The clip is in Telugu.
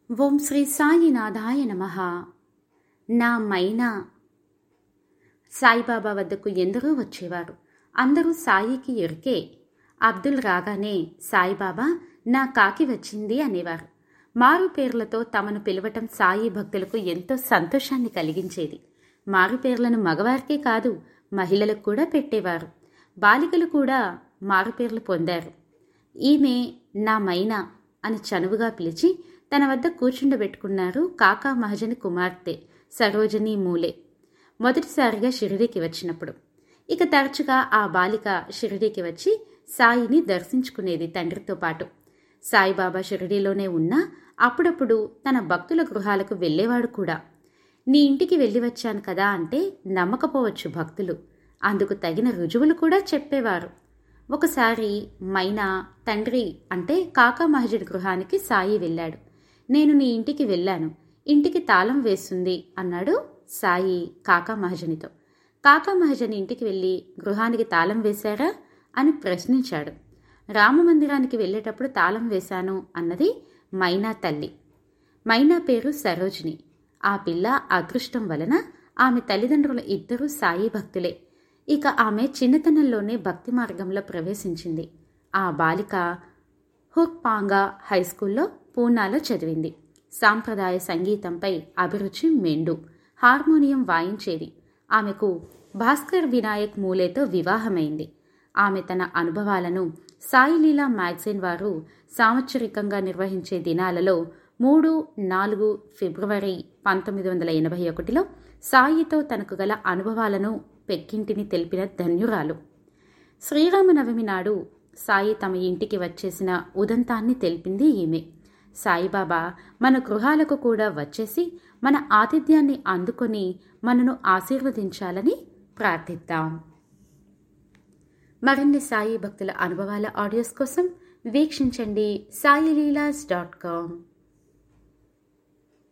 ఓం శ్రీ సాయినాథాయ నమ నా మైనా సాయిబాబా వద్దకు ఎందరో వచ్చేవారు అందరూ సాయికి ఎరికే అబ్దుల్ రాగానే సాయిబాబా నా కాకి వచ్చింది అనేవారు మారు పేర్లతో తమను పిలవటం సాయి భక్తులకు ఎంతో సంతోషాన్ని కలిగించేది మారు పేర్లను మగవారికే కాదు మహిళలకు కూడా పెట్టేవారు బాలికలు కూడా మారుపేర్లు పొందారు ఈమె నా మైనా అని చనువుగా పిలిచి తన వద్ద కూర్చుండబెట్టుకున్నారు కాకా మహజని కుమార్తె సరోజని మూలే మొదటిసారిగా షిరిడీకి వచ్చినప్పుడు ఇక తరచుగా ఆ బాలిక షిరిడీకి వచ్చి సాయిని దర్శించుకునేది తండ్రితో పాటు సాయిబాబా షిరిడీలోనే ఉన్నా అప్పుడప్పుడు తన భక్తుల గృహాలకు వెళ్ళేవాడు కూడా నీ ఇంటికి వెళ్ళి వచ్చాను కదా అంటే నమ్మకపోవచ్చు భక్తులు అందుకు తగిన రుజువులు కూడా చెప్పేవారు ఒకసారి మైనా తండ్రి అంటే కాకా మహజుడి గృహానికి సాయి వెళ్ళాడు నేను నీ ఇంటికి వెళ్ళాను ఇంటికి తాళం వేస్తుంది అన్నాడు సాయి కాకా మహజనితో కాకా మహజని ఇంటికి వెళ్ళి గృహానికి తాళం వేశారా అని ప్రశ్నించాడు రామమందిరానికి వెళ్ళేటప్పుడు తాళం వేశాను అన్నది మైనా తల్లి మైనా పేరు సరోజిని ఆ పిల్ల అదృష్టం వలన ఆమె తల్లిదండ్రుల ఇద్దరూ సాయి భక్తులే ఇక ఆమె చిన్నతనంలోనే భక్తి మార్గంలో ప్రవేశించింది ఆ బాలిక హుక్పాంగా హైస్కూల్లో పూనాలో చదివింది సాంప్రదాయ సంగీతంపై అభిరుచి మెండు హార్మోనియం వాయించేది ఆమెకు భాస్కర్ వినాయక్ మూలేతో వివాహమైంది ఆమె తన అనుభవాలను సాయిలీలా మ్యాగజైన్ వారు సాంవత్సరికంగా నిర్వహించే దినాలలో మూడు నాలుగు ఫిబ్రవరి పంతొమ్మిది వందల ఎనభై ఒకటిలో సాయితో తనకు గల అనుభవాలను పెక్కింటిని తెలిపిన ధన్యురాలు శ్రీరామనవమి నాడు సాయి తమ ఇంటికి వచ్చేసిన ఉదంతాన్ని తెలిపింది ఈమె సాయిబాబా మన గృహాలకు కూడా వచ్చేసి మన ఆతిథ్యాన్ని అందుకొని మనను ఆశీర్వదించాలని ప్రార్థిద్దాం మరిన్ని సాయి భక్తుల అనుభవాల ఆడియోస్ కోసం వీక్షించండి సాయిలీలాస్ డాట్ కామ్